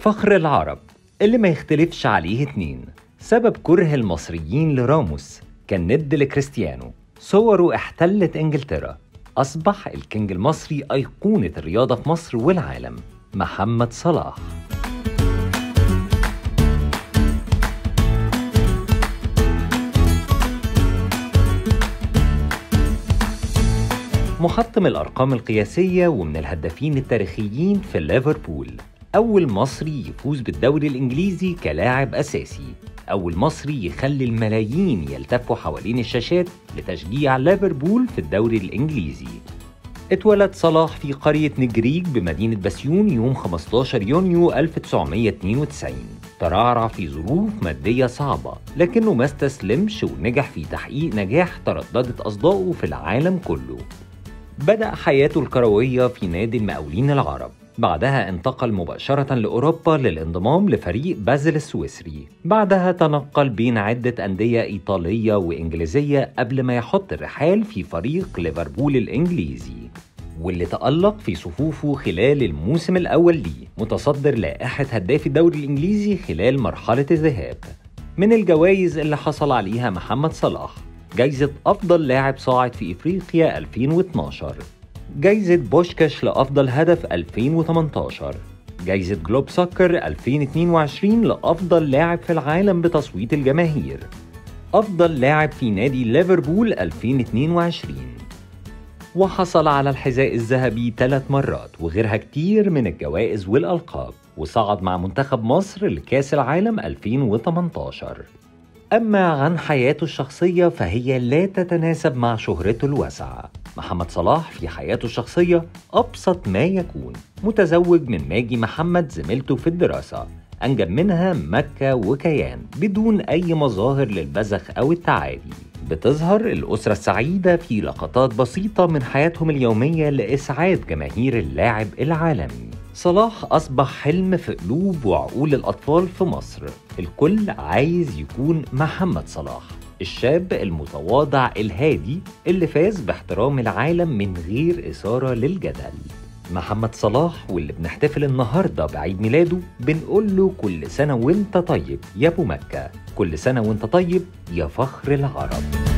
فخر العرب اللي ما يختلفش عليه اتنين سبب كره المصريين لراموس كان ند لكريستيانو صوره احتلت انجلترا اصبح الكينج المصري ايقونه الرياضه في مصر والعالم محمد صلاح محطم الأرقام القياسية ومن الهدافين التاريخيين في ليفربول أول مصري يفوز بالدوري الإنجليزي كلاعب أساسي أول مصري يخلي الملايين يلتفوا حوالين الشاشات لتشجيع ليفربول في الدوري الإنجليزي اتولد صلاح في قرية نجريج بمدينة بسيون يوم 15 يونيو 1992 ترعرع في ظروف مادية صعبة لكنه ما استسلمش ونجح في تحقيق نجاح ترددت أصداؤه في العالم كله بدأ حياته الكروية في نادي المقاولين العرب بعدها انتقل مباشرة لأوروبا للانضمام لفريق بازل السويسري بعدها تنقل بين عدة أندية إيطالية وإنجليزية قبل ما يحط الرحال في فريق ليفربول الإنجليزي واللي تألق في صفوفه خلال الموسم الأول ليه متصدر لائحة هداف الدوري الإنجليزي خلال مرحلة الذهاب من الجوائز اللي حصل عليها محمد صلاح جايزة أفضل لاعب صاعد في إفريقيا 2012 جايزة بوشكاش لأفضل هدف 2018 جايزة جلوب سكر 2022 لأفضل لاعب في العالم بتصويت الجماهير أفضل لاعب في نادي ليفربول 2022 وحصل على الحذاء الذهبي ثلاث مرات وغيرها كتير من الجوائز والألقاب وصعد مع منتخب مصر لكأس العالم 2018 أما عن حياته الشخصية فهي لا تتناسب مع شهرته الواسعة محمد صلاح في حياته الشخصية أبسط ما يكون متزوج من ماجي محمد زميلته في الدراسة أنجب منها مكة وكيان بدون أي مظاهر للبذخ أو التعالي بتظهر الأسرة السعيدة في لقطات بسيطة من حياتهم اليومية لإسعاد جماهير اللاعب العالمي صلاح أصبح حلم في قلوب وعقول الأطفال في مصر الكل عايز يكون محمد صلاح الشاب المتواضع الهادي اللي فاز باحترام العالم من غير إثارة للجدل محمد صلاح واللي بنحتفل النهارده بعيد ميلاده بنقول له كل سنة وانت طيب يا ابو مكة كل سنة وانت طيب يا فخر العرب